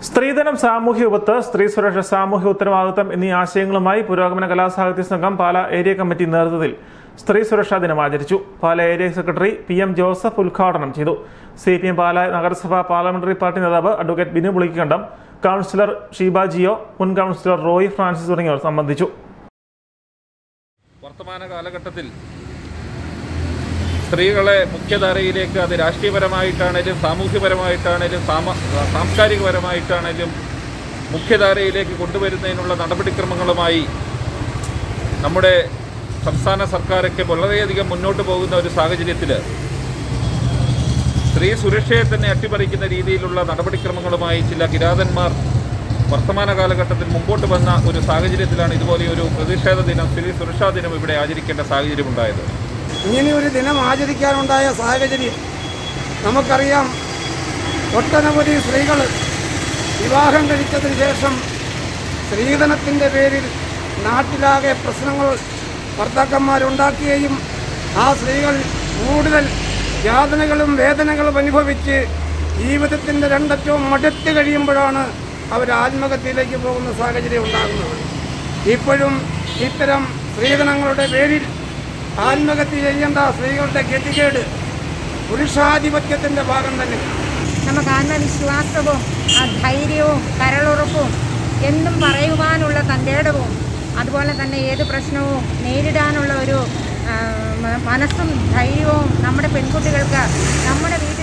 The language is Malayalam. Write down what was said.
സ്ത്രീധനം സാമൂഹ്യ വിപത്ത് സ്ത്രീ സുരക്ഷ സാമൂഹ്യ ഉത്തരവാദിത്തം എന്നീ ആശയങ്ങളുമായി പുരോഗമന കലാസാഹിത്യ സംഘം പാല ഏരിയ കമ്മിറ്റി നേതൃത്വത്തിൽ സ്ത്രീ സുരക്ഷാ ദിനം ആചരിച്ചു Pala area secretary P M Joseph ഉദ്ഘാടനം ചെയ്തു സി പി എം പാല നഗരസഭ പാർലമെന്ററി പാർട്ടി നേതാവ് അഡ്വക്കേറ്റ് ബിനു പുളിക്കണ്ടം കൗൺസിലർ ഷീബ ജിയോ മുൻ കൗൺസിലർ റോയി ഫ്രാൻസിസ് തുടങ്ങിയവർ സംബന്ധിച്ചു വർത്തമാന കാലഘട്ടത്തിൽ സ്ത്രീകളെ മുഖ്യധാരയിലേക്ക് അത് രാഷ്ട്രീയപരമായിട്ടാണേലും സാമൂഹ്യപരമായിട്ടാണേലും സാമ സാംസ്കാരികപരമായിട്ടാണേലും മുഖ്യധാരയിലേക്ക് കൊണ്ടുവരുന്നതിനുള്ള നടപടിക്രമങ്ങളുമായി നമ്മുടെ സംസ്ഥാന സർക്കാരൊക്കെ വളരെയധികം മുന്നോട്ട് പോകുന്ന ഒരു സാഹചര്യത്തിൽ സ്ത്രീ സുരക്ഷയെ തന്നെ അട്ടിമറിക്കുന്ന രീതിയിലുള്ള നടപടിക്രമങ്ങളുമായി ചില കിരാതന്മാർ വർത്തമാന കാലഘട്ടത്തിൽ മുമ്പോട്ട് വന്ന ഒരു സാഹചര്യത്തിലാണ് ഇതുപോലെ ഒരു പ്രതിഷേധ ദിനം സ്ത്രീ സുരക്ഷാ ദിനം ഇവിടെ ആചരിക്കേണ്ട സാഹചര്യമുണ്ടായത് ഇങ്ങനെ ഒരു ദിനം ആചരിക്കാനുണ്ടായ സാഹചര്യം നമുക്കറിയാം ഒട്ടനവധി സ്ത്രീകൾ വിവാഹം കഴിച്ചതിന് ശേഷം സ്ത്രീധനത്തിൻ്റെ പേരിൽ നാട്ടിലാകെ പ്രശ്നങ്ങൾ ഭർത്താക്കന്മാരുണ്ടാക്കുകയും ആ സ്ത്രീകൾ കൂടുതൽ യാതനകളും വേദനകളും അനുഭവിച്ച് ജീവിതത്തിൻ്റെ രണ്ടറ്റവും മടുത്ത് കഴിയുമ്പോഴാണ് അവർ ആത്മഹത്യയിലേക്ക് പോകുന്ന സാഹചര്യം ഉണ്ടാകുന്നത് ഇപ്പോഴും ഇത്തരം സ്ത്രീധനങ്ങളുടെ പേരിൽ ആത്മഹത്യ ചെയ്യേണ്ട സ്ത്രീകളുടെ ഗതികേട് പുരുഷാധിപത്യത്തിൻ്റെ ഭാഗം തന്നെയാണ് നമുക്ക് ആത്മവിശ്വാസവും ആ ധൈര്യവും കരളുറപ്പും എന്നും പറയുവാനുള്ള തൻ്റെടവും അതുപോലെ തന്നെ ഏത് പ്രശ്നവും നേരിടാനുള്ള ഒരു ആ, മ- മനസ്സും ധൈര്യവും നമ്മുടെ പെൺകുട്ടികൾക്ക് നമ്മുടെ വീട്ടിൽ